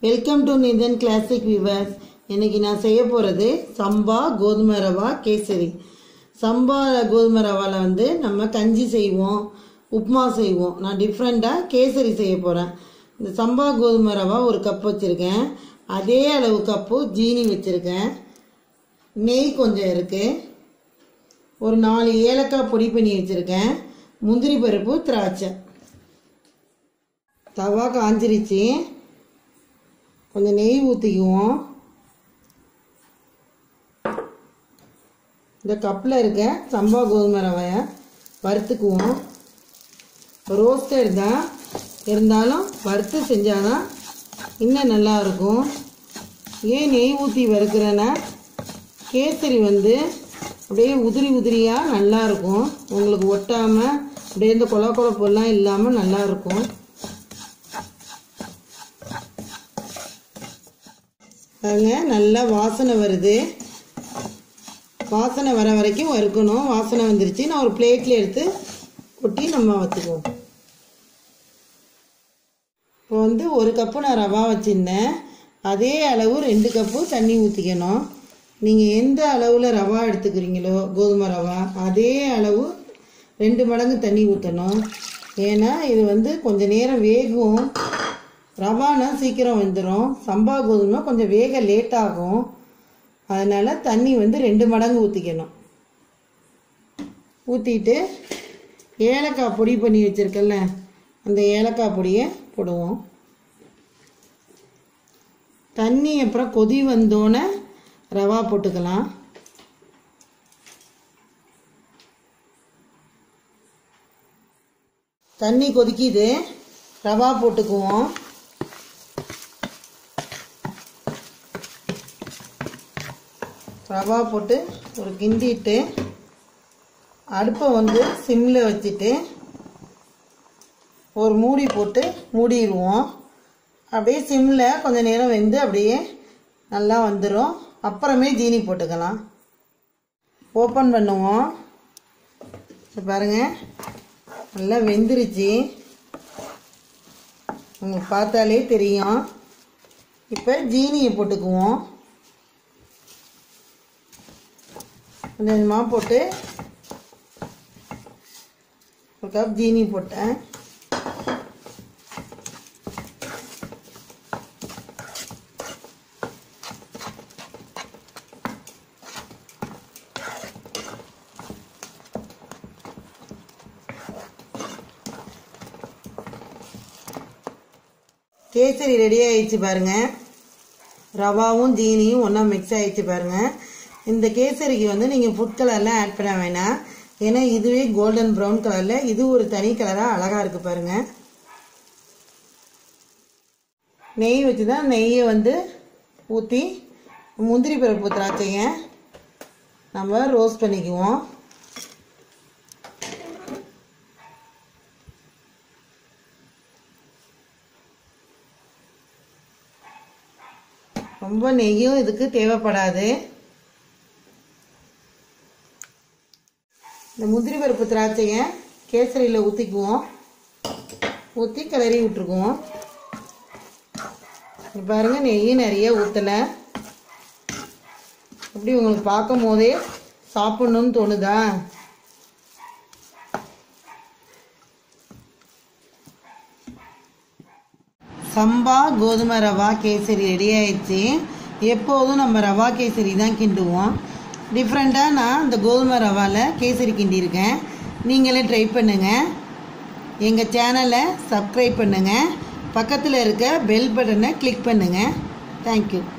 welcome to Nithan classic weavers இன்னைக்கு நான் செய்ய போகிறது சம்பா கோதுமை ரவா கேசரி சம்பா கோதுமை ரவாவில் வந்து நம்ம கஞ்சி செய்வோம் உப்புமா செய்வோம் நான் டிஃப்ரெண்ட்டாக கேசரி செய்ய போகிறேன் இந்த சம்பா கோதுமை ரவா ஒரு கப் வச்சுருக்கேன் அதே அளவு கப்பு ஜீனி வச்சுருக்கேன் நெய் கொஞ்சம் இருக்குது ஒரு நாலு ஏலக்காய் பொடி பண்ணி வச்சுருக்கேன் முந்திரி பருப்பு திராட்சை தவா காஞ்சிருச்சு கொஞ்சம் நெய் ஊற்றிக்குவோம் இந்த கப்பில் இருக்க சம்பா கோதுமை ரவையை வறுத்துக்குவோம் ரோஸ்டட் தான் இருந்தாலும் வறுத்து செஞ்சாதான் இன்னும் நல்லா இருக்கும் ஏன் நெய் ஊற்றி வறுக்கிறேன்னா கேசரி வந்து அப்படியே உதிரி உதிரியாக நல்லா இருக்கும் உங்களுக்கு ஒட்டாமல் அப்படியே இந்த கொல கொலப்பெல்லாம் இல்லாமல் நல்லா இருக்கும் பாருங்க நல்லா வாசனை வருது வாசனை வர வரைக்கும் வறுக்கணும் வாசனை வந்துருச்சு நான் ஒரு பிளேட்டில் எடுத்து கொட்டி நம்ம வச்சுக்குவோம் இப்போ வந்து ஒரு கப்பு நான் ரவா வச்சுருந்தேன் அதே அளவு ரெண்டு கப்பு தண்ணி ஊற்றிக்கணும் நீங்கள் எந்த அளவில் ரவா எடுத்துக்கிறீங்களோ கோதுமை ரவா அதே அளவு ரெண்டு மடங்கு தண்ணி ஊற்றணும் ஏன்னா இது வந்து கொஞ்சம் நேரம் வேகும் ரவானா சீக்கிரம் வெந்துடும் சம்பா கோதுமை கொஞ்சம் வேக லேட் ஆகும் அதனால் தண்ணி வந்து ரெண்டு மடங்கு ஊற்றிக்கணும் ஊற்றிட்டு ஏலக்காய் பொடி பண்ணி வச்சுருக்கல அந்த ஏலக்காய் பொடியை போடுவோம் தண்ணி அப்புறம் கொதி வந்தோன்னே ரவா போட்டுக்கலாம் தண்ணி கொதிக்குது ரவா போட்டுக்குவோம் ரவா போட்டு ஒரு கிண்டிட்டு அடுப்பை வந்து சிம்மில் வச்சுட்டு ஒரு மூடி போட்டு மூடிடுவோம் அப்படியே சிம்மில் கொஞ்சம் நேரம் வெந்து அப்படியே நல்லா வந்துடும் அப்புறமே ஜீனி போட்டுக்கலாம் ஓப்பன் பண்ணுவோம் இப்போ பாருங்கள் நல்லா வெந்துருச்சு உங்களுக்கு பார்த்தாலே தெரியும் இப்போ ஜீனியை போட்டுக்குவோம் கொஞ்சம் கொஞ்சமாக போட்டு ஒரு கப் ஜீனி போட்டேன் கேசரி ரெடி ஆயிடுச்சு பாருங்க ரவாவும் ஜீனியும் ஒன்றா மிக்ஸ் ஆயிடுச்சு பாருங்க இந்த கேசரிக்கு வந்து நீங்கள் ஃபுட் கலர்லாம் ஆட் பண்ண வேணாம் ஏன்னா இதுவே கோல்டன் ப்ரௌன் கலரில் இது ஒரு தனி கலராக அழகாக இருக்குது பாருங்க நெய் வச்சு தான் நெய்யை வந்து ஊற்றி முந்திரி பருப்பு திராட்சைங்க நம்ம ரோஸ்ட் பண்ணிக்குவோம் ரொம்ப நெய்யும் இதுக்கு தேவைப்படாது இந்த முந்திரி பருப்பு திராட்சையை கேசரியில் ஊற்றிக்குவோம் ஊற்றி கிளறி விட்டுருக்குவோம் பாருங்கள் நெய்யும் நிறைய ஊற்றலை எப்படி உங்களுக்கு பார்க்கும் போதே சாப்பிட்ணுன்னு தோணுதா சம்பா கோதுமை ரவா கேசரி ரெடி ஆயிடுச்சு எப்போதும் நம்ம ரவா கேசரி தான் கிண்டுவோம் டிஃப்ரெண்ட்டாக நான் இந்த கோதுமை ரவாவில் கேசரி கிண்டியிருக்கேன் நீங்களே ட்ரை பண்ணுங்கள் எங்கள் சேனலை சப்ஸ்கிரைப் பண்ணுங்கள் பக்கத்தில் இருக்க பெல் பட்டனை கிளிக் பண்ணுங்கள் தேங்க்யூ